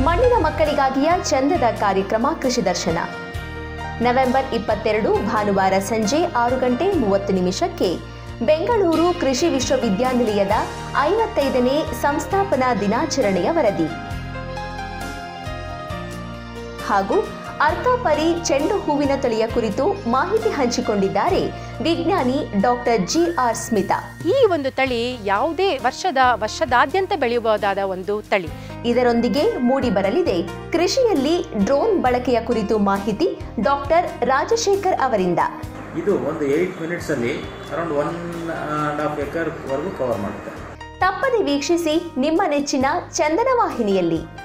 ಮಣ್ಣಿನ ಮಕ್ಕಳಿಗಾಗಿಯ ಚಂದದ ಕಾರ್ಯಕ್ರಮ ಕೃಷಿ ದರ್ಶನ ನವೆಂಬರ್ ಇಪ್ಪತ್ತೆರಡು ಭಾನುವಾರ ಸಂಜೆ ಆರು ಗಂಟೆ ಮೂವತ್ತು ನಿಮಿಷಕ್ಕೆ ಬೆಂಗಳೂರು ಕೃಷಿ ವಿಶ್ವವಿದ್ಯಾನಿಲಯದ ಐವತ್ತೈದನೇ ಸಂಸ್ಥಾಪನಾ ದಿನಾಚರಣೆಯ ವರದಿ ಹಾಗೂ ಅರ್ಥಪರಿ ಚೆಂಡು ಹೂವಿನ ತಳಿಯ ಕುರಿತು ಮಾಹಿತಿ ಹಂಚಿಕೊಂಡಿದ್ದಾರೆ ವಿಜ್ಞಾನಿ ಡಾಕ್ಟರ್ ಜಿ ಆರ್ ಸ್ಮಿತಾ ಈ ಒಂದು ತಳಿ ಯಾವುದೇ ವರ್ಷದ ವರ್ಷದಾದ್ಯಂತ ಬೆಳೆಯಬಹುದಾದ ಒಂದು ತಳಿ ಇದರೊಂದಿಗೆ ಮೂಡಿ ಬರಲಿದೆ ಕೃಷಿಯಲ್ಲಿ ಡ್ರೋನ್ ಬಳಕೆಯ ಕುರಿತು ಮಾಹಿತಿ ಡಾಕ್ಟರ್ ರಾಜಶೇಖರ್ ಅವರಿಂದ ಇದು ಒಂದು ಏಯ್ಟ್ ಮಿನಿಟ್ಸಲ್ಲಿ ಅರೌಂಡ್ ಒನ್ ಆ್ಯಂಡ್ ಹಾಫ್ ಎಕರ್ವರೆಗೂ ಕವರ್ ಮಾಡುತ್ತೆ ತಪ್ಪದೆ ವೀಕ್ಷಿಸಿ ನಿಮ್ಮ ನೆಚ್ಚಿನ ಚಂದನ ವಾಹಿನಿಯಲ್ಲಿ